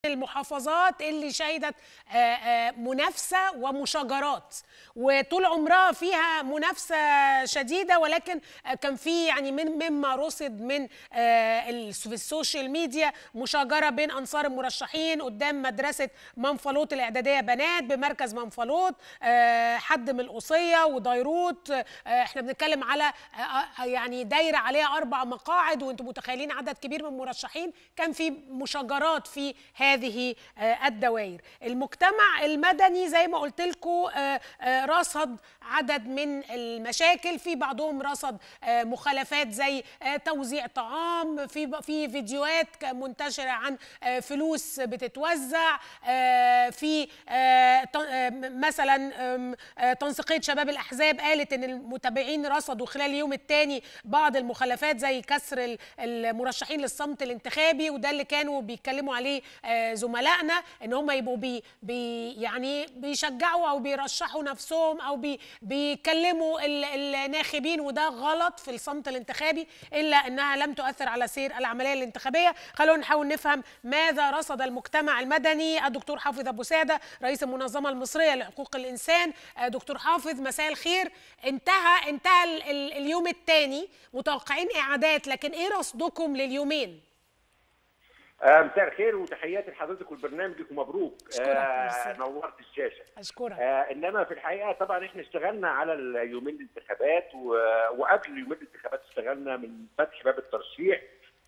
المحافظات اللي شهدت آه، آه، منافسة ومشاجرات وطول عمرها فيها منافسة شديدة ولكن آه، كان في يعني من مما رصد من آه، ال- في السوشيال ميديا مشاجرة بين أنصار المرشحين قدام مدرسة منفلوط الإعدادية بنات بمركز منفلوط آه، حد من القصية وديروت آه، احنا بنتكلم على آه، آه، يعني دايرة عليها أربع مقاعد وانتم متخيلين عدد كبير من المرشحين كان في مشاجرات في هذه آه، الدوائر المجتمع المدني زي ما قلت لكم رصد عدد من المشاكل في بعضهم رصد آه، مخالفات زي آه، توزيع طعام في في فيديوهات ك- منتشره عن آه، فلوس بتتوزع آه، في آه، ط- آه، م- مثلا آم، آه، تنسيقيه شباب الاحزاب قالت ان المتابعين رصدوا خلال اليوم الثاني بعض المخالفات زي كسر ال- المرشحين للصمت الانتخابي وده اللي كانوا بيتكلموا عليه آه، زملائنا ان هم يبقوا بي بي يعني بيشجعوا او بيرشحوا نفسهم او بي بيكلموا ال- الناخبين وده غلط في الصمت الانتخابي الا انها لم تؤثر على سير العمليه الانتخابيه خلونا نحاول نفهم ماذا رصد المجتمع المدني الدكتور حافظ ابو ساده رئيس المنظمه المصريه لحقوق الانسان آه، دكتور حافظ مساء الخير انتهى انتهى ال- ال- اليوم الثاني متوقعين اعادات لكن ايه رصدكم لليومين آه، مساء الخير وتحياتي لحضرتك ولبرنامجك ومبروك أشكرك، آه ميرسي. نورت الشاشه اشكرك آه انما في الحقيقه طبعا احنا اشتغلنا على اليومين الانتخابات و- وقبل يومين الانتخابات اشتغلنا من فتح باب الترشيح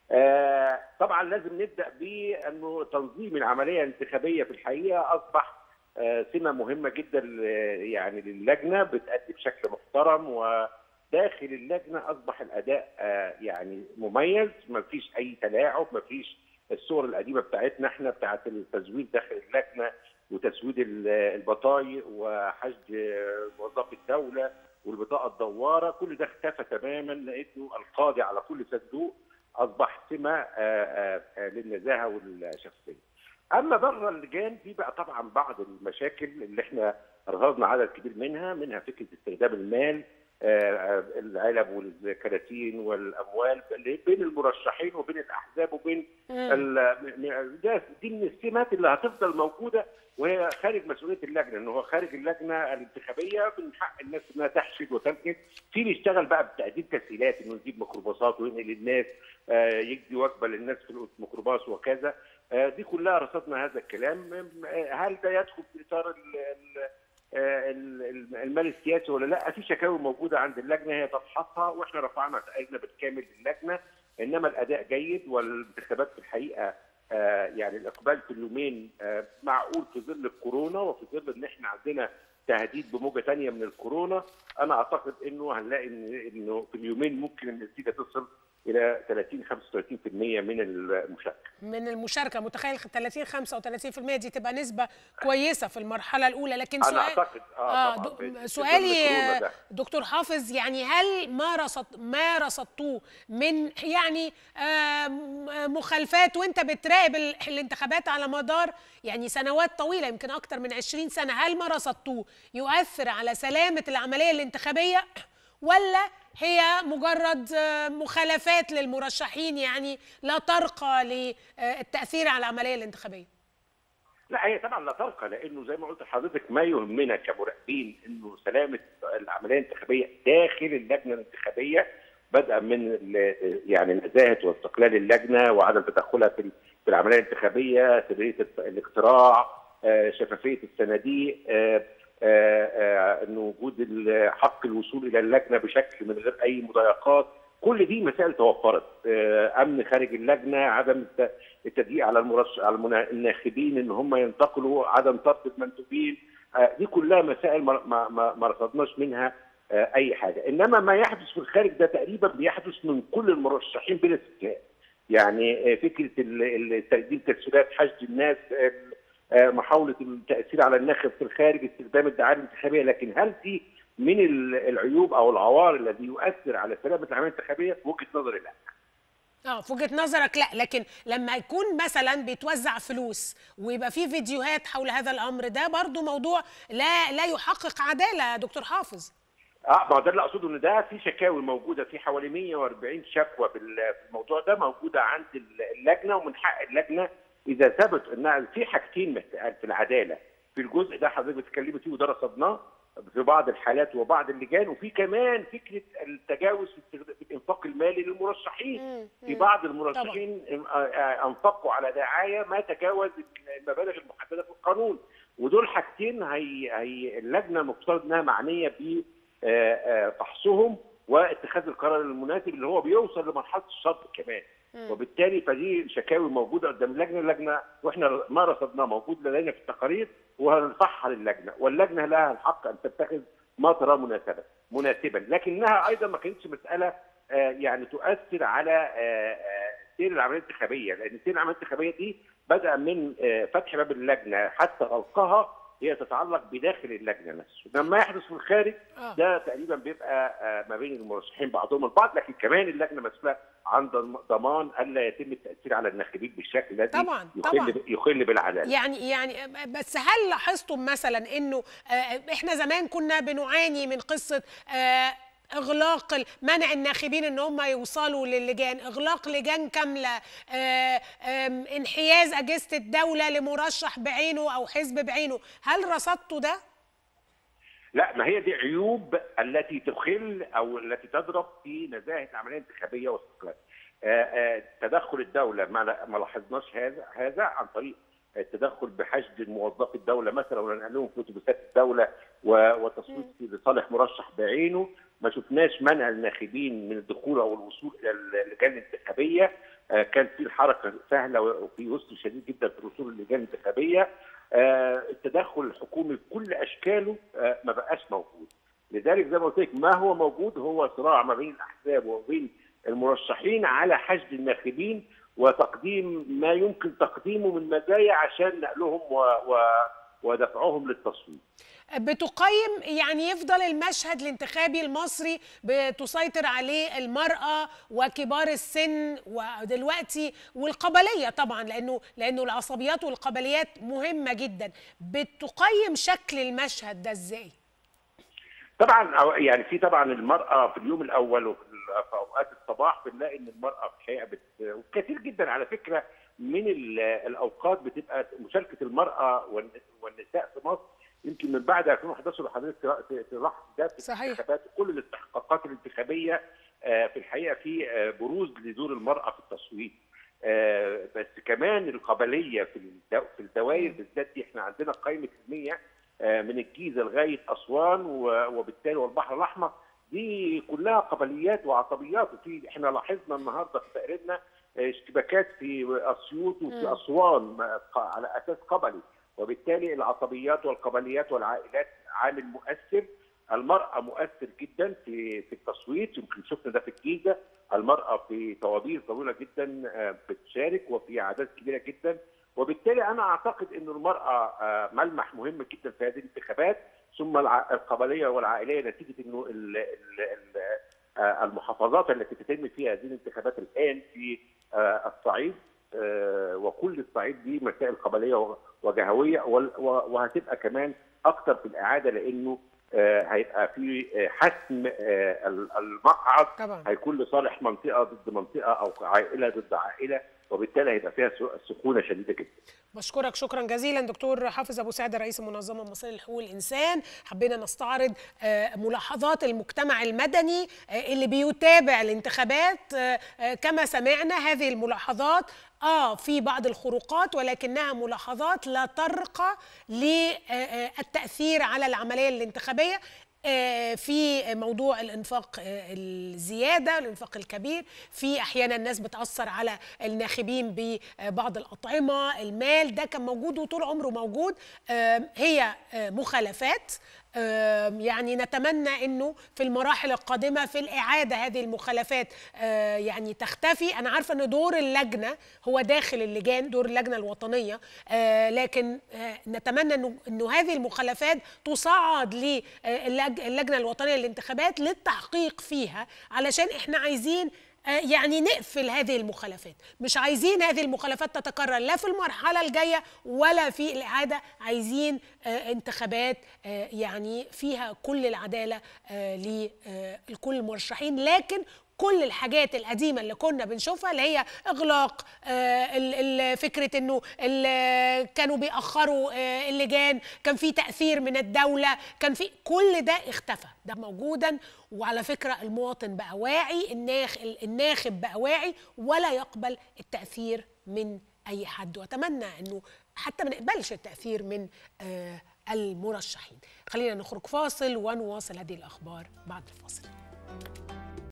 آه طبعا لازم نبدا بانه تنظيم العمليه الانتخابيه في الحقيقه اصبح آه سمه مهمه جدا ل- يعني للجنه بتأدي بشكل محترم وداخل اللجنه اصبح الاداء آه يعني مميز ما فيش اي تلاعب ما فيش الصور القديمه بتاعتنا احنا بتاعت التزوير داخل اللجنه وتسويد ال- البطايق وحشد موظفي الدوله والبطاقه الدواره كل ده اختفى تماما لانه القاضي على كل صندوق اصبح سمه آه، آه، آه، للنزاهه والشخصيه. اما بره اللجان في بقى طبعا بعض المشاكل اللي احنا رصدنا عدد كبير منها منها فكره استخدام المال آه، آه، العلب والكراتين والاموال اللي بين المرشحين وبين الاحزاب وبين مم. ال- م- ده دي من السمات اللي هتفضل موجوده وهي خارج مسؤوليه اللجنه ان هو خارج اللجنه الانتخابيه من حق الناس انها تحشد وتنقل في بيشتغل بقى بتقديم تسهيلات انه يجيب ميكروباصات وينقل الناس آه، يجدي وجبه للناس في الميكروباص وكذا آه، دي كلها رصدنا هذا الكلام آه، هل ده يدخل في اطار ال- ال- آه، ال- ال- المال السياسي ولا لا في شكاوي موجوده عند اللجنه هي تفحصها واحنا رفعنا تقريبا بالكامل للجنه انما الاداء جيد والانتخابات في الحقيقه آه، يعني الاقبال في اليومين آه، معقول في ظل الكورونا وفي ظل ان احنا عندنا تهديد بموجه ثانيه من الكورونا انا اعتقد انه هنلاقي إن- انه في اليومين ممكن النتيجه تصل الى 30 35% من المشاركه من المشاركه متخيل 30 35% دي تبقى نسبه كويسه في المرحله الاولى لكن انا سؤال اعتقد آه طبعاً دو- في- في سؤالي ظل الكورونا آه، ده. دكتور حافظ يعني هل ما رصد ما رصدتوه من يعني آه، م- مخالفات وانت بتراقب ال- الانتخابات على مدار يعني سنوات طويله يمكن اكتر من 20 سنه هل ما رصدتوه يؤثر على سلامه العمليه الانتخابيه ولا هي مجرد آه، مخالفات للمرشحين يعني لا ترقى للتاثير على العمليه الانتخابيه لا هي طبعا لا ترقى لانه زي ما قلت لحضرتك ما يهمنا كمراقبين انه سلامه العمليه الانتخابيه داخل اللجنه الانتخابيه بدءا من ال- يعني نزاهه واستقلال اللجنه وعدم تدخلها في في العمليه الانتخابيه سريه الاقتراع آه، شفافيه الصناديق آه، آه، آه، ان وجود ال- حق الوصول الى اللجنه بشكل من غير اي مضايقات كل دي مسائل توفرت آه، امن خارج اللجنه عدم الت- التضييق على المرش... على المنا- الناخبين ان هم ينتقلوا عدم طرد المندوبين آه، دي كلها مسائل ما ما ما, ما رصدناش منها آه، اي حاجه انما ما يحدث في الخارج ده تقريبا بيحدث من كل المرشحين بلا استثناء يعني آه، فكره ال- ال- تقديم تسهيلات حشد الناس آه، آه، محاوله التاثير على الناخب في الخارج استخدام الدعايه الانتخابيه لكن هل دي من ال- العيوب او العوار الذي يؤثر على سلامه العمليه الانتخابيه؟ وجهه نظري لا. اه في وجهه نظرك لا لكن لما يكون مثلا بيتوزع فلوس ويبقى في فيديوهات حول هذا الامر ده برضو موضوع لا لا يحقق عداله يا دكتور حافظ اه ما هو ده اللي اقصده ان ده في شكاوي موجوده في حوالي 140 شكوى في ال- في الموضوع ده موجوده عند اللجنه ومن حق اللجنه اذا ثبت ان في حاجتين في العداله في الجزء ده حضرتك بتتكلمي فيه وده رصدناه في بعض الحالات وبعض اللجان وفي كمان فكره التجاوز في الانفاق المالي للمرشحين في بعض المرشحين انفقوا على دعايه ما تجاوز المبالغ المحدده في القانون ودول حاجتين هي, هي اللجنه المفترض انها معنيه بفحصهم واتخاذ القرار المناسب اللي هو بيوصل لمرحله الشرط كمان وبالتالي فدي شكاوي موجوده قدام اللجنه اللجنه واحنا ما رصدناه موجود لدينا في التقارير وهنرفعها للجنه واللجنه لها الحق ان تتخذ ما تراه مناسبا مناسبا لكنها ايضا ما كانتش مساله يعني تؤثر على سير العمليه الانتخابيه لان سير العمليه الانتخابيه دي بدا من فتح باب اللجنه حتى غلقها هي تتعلق بداخل اللجنه نفسه لما يحدث في الخارج ده تقريبا بيبقى ما بين المرشحين بعضهم البعض لكن كمان اللجنه مسؤوله عن ضمان الا يتم التاثير على الناخبين بالشكل الذي طبعا يخل طبعا يخل بالعداله يعني يعني بس هل لاحظتم مثلا انه احنا زمان كنا بنعاني من قصه اغلاق منع الناخبين ان هم يوصلوا للجان اغلاق لجان كامله انحياز اجهزه الدوله لمرشح بعينه او حزب بعينه هل رصدتوا ده لا ما هي دي عيوب التي تخل او التي تضرب في نزاهه العمليه الانتخابيه واستقلال تدخل الدوله ما لاحظناش هذا هذا عن طريق التدخل بحشد موظفي الدوله مثلا ونقلهم في اتوبيسات الدوله وتصويت لصالح مرشح بعينه ما شفناش منع الناخبين من الدخول او الوصول الى اللجان الانتخابيه كان في الحركه سهله وفي يسر شديد جدا في الوصول للجان الانتخابيه التدخل الحكومي بكل اشكاله ما بقاش موجود لذلك زي ما قلت لك ما هو موجود هو صراع ما بين الاحزاب وما بين المرشحين على حشد الناخبين وتقديم ما يمكن تقديمه من مزايا عشان نقلهم و... و... ودفعهم للتصويت بتقيم يعني يفضل المشهد الانتخابي المصري بتسيطر عليه المرأة وكبار السن ودلوقتي والقبلية طبعا لأنه لأنه العصبيات والقبليات مهمة جدا بتقيم شكل المشهد ده ازاي؟ طبعا يعني في طبعا المرأة في اليوم الأول وفي في أوقات الصباح بنلاقي إن المرأة في الحقيقة بت... وكثير جدا على فكرة من الأوقات بتبقى مشاركة المرأة والنساء في مصر يمكن من بعد 2011 وحضرتك تلاحظ ده في صحيح. الانتخابات كل الاستحقاقات الانتخابيه في الحقيقه في بروز لدور المراه في التصويت بس كمان القبليه في في الدوائر بالذات دي احنا عندنا قائمه 100 من الجيزه لغايه اسوان وبالتالي والبحر الاحمر دي كلها قبليات وعصبيات وفي احنا لاحظنا النهارده في تقريرنا اشتباكات في اسيوط وفي اسوان على اساس قبلي وبالتالي العصبيات والقبليات والعائلات عامل مؤثر المرأة مؤثر جدا في في التصويت يمكن شفنا ده في الجيزة المرأة في طوابير طويلة جدا بتشارك وفي أعداد كبيرة جدا وبالتالي أنا أعتقد أن المرأة ملمح مهم جدا في هذه الانتخابات ثم القبلية والعائلية نتيجة أنه المحافظات التي تتم فيها هذه الانتخابات الآن في الصعيد وكل الصعيد دي مسائل قبليه وجهويه وهتبقى عكمان اكتر في الاعاده لانه هيبقى في حسم المقعد طبعا. هيكون لصالح منطقه ضد منطقه او عائله ضد عائله وبالتالي هيبقى فيها سخونه شديده جدا. بشكرك شكرا جزيلا دكتور حافظ ابو سعد رئيس المنظمه المصريه لحقوق الانسان حبينا نستعرض ملاحظات المجتمع المدني اللي بيتابع الانتخابات كما سمعنا هذه الملاحظات اه في بعض الخروقات ولكنها ملاحظات لا ترقى للتاثير على العمليه الانتخابيه في موضوع الانفاق الزياده الانفاق الكبير في احيانا الناس بتاثر على الناخبين ببعض الاطعمه المال ده كان موجود وطول عمره موجود هي مخالفات يعني نتمنى انه في المراحل القادمه في الاعاده هذه المخالفات يعني تختفي انا عارفه ان دور اللجنه هو داخل اللجان دور اللجنه الوطنيه لكن نتمنى انه انه هذه المخالفات تصعد للجنه الوطنيه للانتخابات للتحقيق فيها علشان احنا عايزين يعني نقفل هذه المخالفات مش عايزين هذه المخالفات تتكرر لا في المرحلة الجاية ولا في الإعادة عايزين انتخابات يعني فيها كل العدالة لكل المرشحين لكن كل الحاجات القديمه اللي كنا بنشوفها اللي هي اغلاق آه، ال- ال- فكره انه ال- كانوا بيأخروا آه، اللجان كان في تأثير من الدوله كان في كل ده اختفى ده موجودا وعلى فكره المواطن بقى واعي الناخ الناخب بقى واعي ولا يقبل التأثير من اي حد واتمنى انه حتى ما نقبلش التأثير من آه، المرشحين خلينا نخرج فاصل ونواصل هذه الاخبار بعد الفاصل